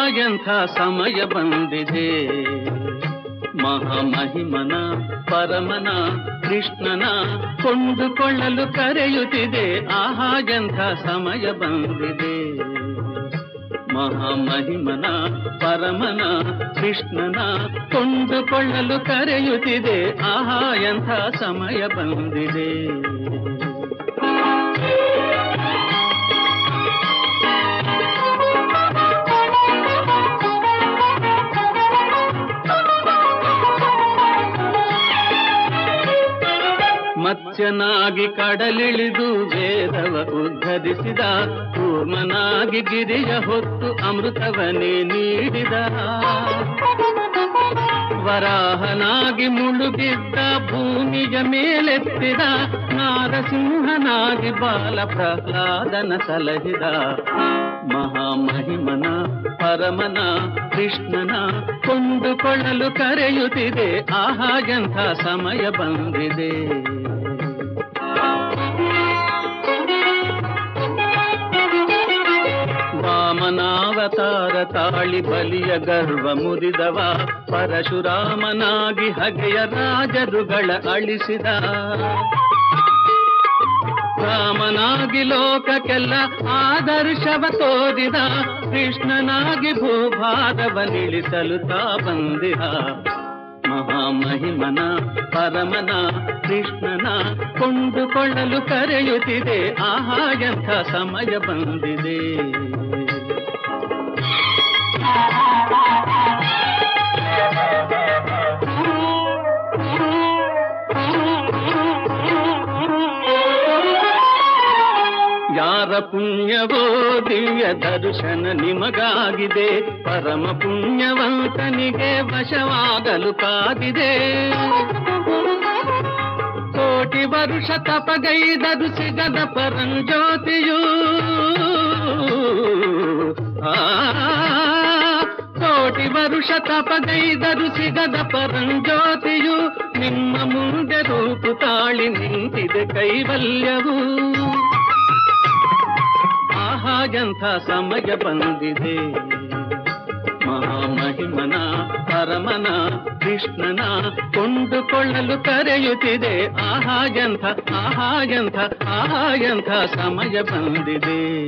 ಎಂಥ ಸಮಯ ಬಂದಿದೆ ಮಹಾಮಹಿಮನ ಪರಮನ ಕೃಷ್ಣನ ಕೊಂಡುಕೊಳ್ಳಲು ಕರೆಯುತ್ತಿದೆ ಆಹಾ ಎಂಥ ಸಮಯ ಬಂದಿದೆ ಮಹಾಮಹಿಮನ ಪರಮನ ಕೃಷ್ಣನ ಕೊಂಡುಕೊಳ್ಳಲು ಕರೆಯುತ್ತಿದೆ ಆಹಾ ಎಂಥ ಸಮಯ ಬಂದಿದೆ ಮತ್ಸ್ಯನಾಗಿ ಕಡಲಿಳಿದು ವೇದವ ಉದ್ಧರಿಸಿದ ಕೂರ್ಮನಾಗಿ ಗಿರಿಯ ಹೊತ್ತು ಅಮೃತವನೇ ನೀಡಿದ ವರಾಹನಾಗಿ ಮುಳುಗಿದ್ದ ಭೂಮಿಯ ಮೇಲೆತ್ತಿದ ನಾರಸಿಂಹನಾಗಿ ಬಾಲ ಪ್ರಹ್ಲಾದನ ಸಲಹಿದ ಮಹಾಮಹಿಮನ ಪರಮನ ಕೃಷ್ಣನ ಕೊಂಡುಕೊಳ್ಳಲು ಕರೆಯುತ್ತಿದೆ ಆಹಾ ಎಂಥ ಸಮಯ ಬಂದಿದೆ ವಾಮನಾವತಾರ ತಾಳಿ ಬಲಿಯ ಗರ್ವ ಮುರಿದವ ಪರಶುರಾಮನಾಗಿ ಹಗೆಯ ರಾಜರುಗಳ ಅಳಿಸಿದ ರಾಮನಾಗಿ ಲೋಕಕ್ಕೆಲ್ಲ ಆದರ್ಶವ ತೋರಿದ ಕೃಷ್ಣನಾಗಿ ಭೂಭಾರವ ನಿಳಿಸಲು ತಾ ಬಂದಿದ ಮಹಾಮಹಿಮನ ಪರಮನ ಕೃಷ್ಣನ ಕೊಂಡುಕೊಳ್ಳಲು ಕರೆಯುತ್ತಿದೆ ಆಹಾ ಎಂಥ ಸಮಯ ಬಂದಿದೆ ಯಾರ ಪುಣ್ಯವೋ ದಿವ್ಯ ದರ್ಶನ ನಿಮಗಾಗಿದೆ ಪರಮ ಪುಣ್ಯವಂತನಿಗೆ ವಶವಾಗಲು ಕಾದಿದೆ ಕೋಟಿ ವರುಷ ತಪಗೈದರು ಸಿಗದ ಪರಂಜ್ಯೋತಿಯು ಆ ಕೋಟಿ ವರುಷ ತಪಗೈದರು ಸಿಗದ ಪರಂಜ್ಯೋತಿಯು ನಿಮ್ಮ ಮುಂದೆ ರೂಪು ತಾಳಿ ನಿಂತಿದೆ ಕೈವಲ್ಯವು ಆಹಾ ಎಂಥ ಸಮಯ ಬಂದಿದೆ ಮಹಾಮಹಿಮನ ಪರಮನ ಕೃಷ್ಣನ ಕೊಂಡುಕೊಳ್ಳಲು ಕರೆಯುತ್ತಿದೆ ಆಹಾ ಎಂಥ ಆಹಾ ಎಂಥ ಆಹಾ ಎಂಥ ಸಮಯ ಬಂದಿದೆ